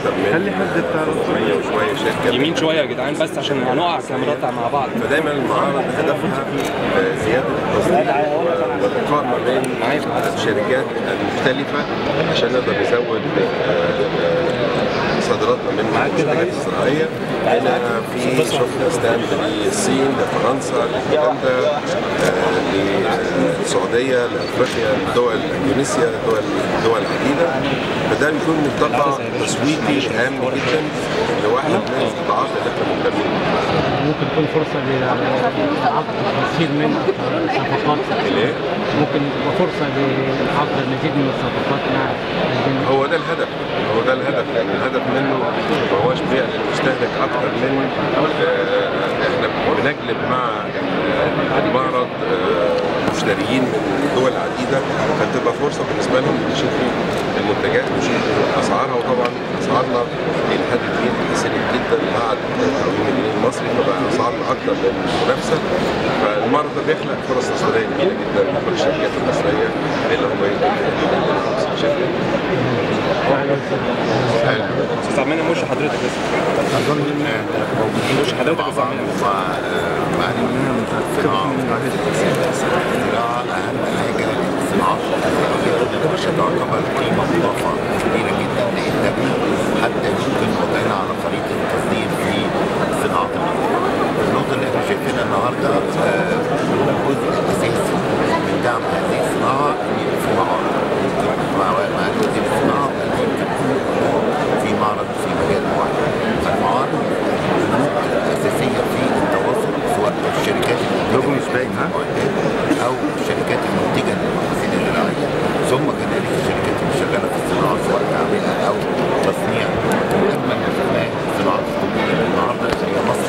اكتر من خلي حد بتاع 500 وشويه شركه يمين شويه يا جدعان بس عشان هنقع كاميرات مع بعض فدايما المعارض هدفها آه، زياده التصدير واللقاء ما بين الشركات المختلفه عشان نقدر نزود آه، آه، صادراتنا من المنتجات الزراعيه هنا في شفنا ستاند للصين لفرنسا لهولندا آه، للسعوديه لافريقيا لدول اندونيسيا دول دول عديده فده بيكون ملتقى تسويقي هام جدا لواحد من القطاعات اللي احنا مهتمين بيها ممكن تكون فرصة لعقد كثير من الصفقات ليه؟ ممكن تبقى فرصة لعقد المزيد من الصفقات مع الجنة هو ده الهدف هو ده الهدف يعني الهدف منه ما هوش بيع للمستهلك اكتر من آه، احنا بنجلب مع المعرض آه، مشتريين من دول عديده فتبقى فرصه بالنسبه لهم إن يشوفوا المنتجات ويشوفوا اسعارها وطبعا اسعارنا الى حد كبير حسنت جدا بعد تقويم الجنيه المصري فبقى اسعارنا اكتر من المنافسه فالمعرض ده بيخلق فرص تسويقيه كبيره جدا لكل الشركات المصريه اللي هم يمكن 50 شركه استاذ عبد المنعم وش حضرتك بس وش حضرتك بس عبد المنعم الزراعة أهم حاجة الصناعة عشان تعتبر قيمة مضافة كبيرة جدا لإنتاجنا حتى يمكن وضعنا على خريطة التصدير في صناعة النفط. النقطة اللي احنا شايفينها النهاردة آه، جزء أساسي من دعم هذه الصناعة إن يبقى في معارض. مع مع وزير الصناعة قال يمكن في معرض في مجال معين. فالمعارض نقطة أساسية في التواصل سواء الشركات لوجو مش باين ها؟ او الشركات المنتجه للمحاصيل الزراعيه ثم كذلك الشركات اللي شغاله في الصناعه سواء تعميرها او تصنيع اجمل ما شفناه صناعه الطبيه النهارده هي مصر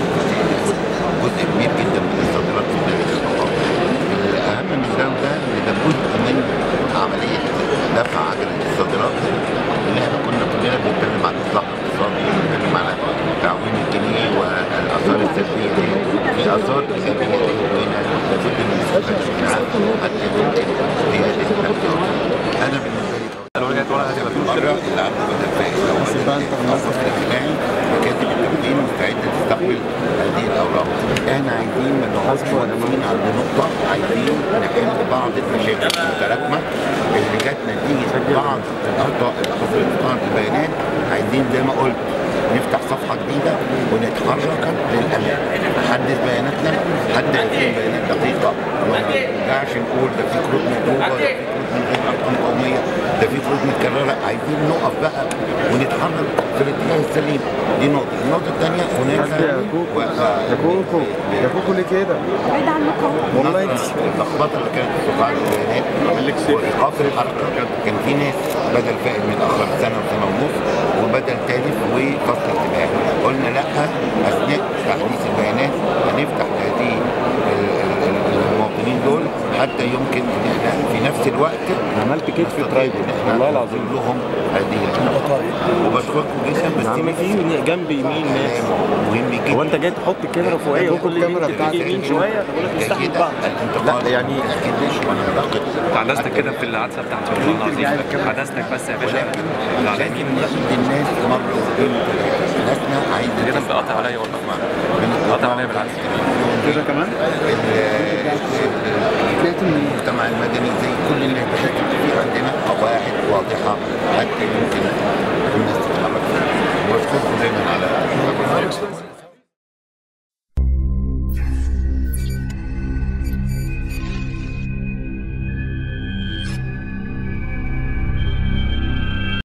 جزء كبير جدا من الصادرات في بلاد الخطاب. الاهم من ده وده ان ده جزء من عمليه دفع عجله الصادرات اللي احنا كنا كلنا بنتكلم عن الاصلاح الاقتصادي بنتكلم على تعويم الجنيه والاثار السلبيه دي في اثار ايجابيه دي وهنا لابد من الاستفاده منها حتى يمكن زياده النقد انا بالنسبه لي لو رجعت ورا هتبقى في مشكله مرة اللي عنده بدل فائد التصرف الاجتماعي مكاتب التموين مستعدة تستقبل هذه الأوراق. احنا عايزين ما نقعدش واقفين عند نقطة عايزين نحل بعض المشاكل المتراكمة اللي جت نتيجة بعض الأخطاء اللي حصلت في قاعدة البيانات عايزين زي ما قلت نفتح صفحة جديدة ونتحرك للأمام نحدث بياناتنا حتى يكون بيانات دقيقة وما نرجعش نقول ده في كروت مضروبة ده في كروت من غير أرقام قومية ده في كروت متكررة عايزين نقف بقى ونتحرك في الاتجاه السليم دي نقطة النقطة الثانية هناك يا كوكو يا كوكو يا كوكو ليه كده؟ بعيد عنكم والله انت اللخبطه اللي كانت في قطاع البيانات وايقاف الحركه كان في ناس بدل فائد متاخر سنه وسنه ونص وبدل تالف وفصل انتباه قلنا لا اثناء تحديث البيانات هنفتح لهذه ال- ال- ال- المواطنين دول حتى يمكن ان احنا في نفس الوقت عملت كتف برايفت والله العظيم لهم هذه النقطة وبشكركم جدا بس عم في جنب يمين ناس مهم جدا هو انت جاي تحط الكاميرا فوقيه وكل الكاميرا يمين بتاعتك تيجي يمين شويه بقول لك نستحمل كده بعض الانتقال لا، يعني- لكن وننتقد عدستك كده في العدسه بتاعتي والله العظيم عدستك بس يا باشا لازم ناخد الناس مره واثنين وثلاثه ناسنا عايزه كده انت قاطع عليا والله قاطع عليا بالعكس كده كمان؟ المجتمع المدني زي كل الناس بحيث إن في عندنا قواعد واضحه حتى يمكن الناس تتحرك فيها. واشكركم دايما على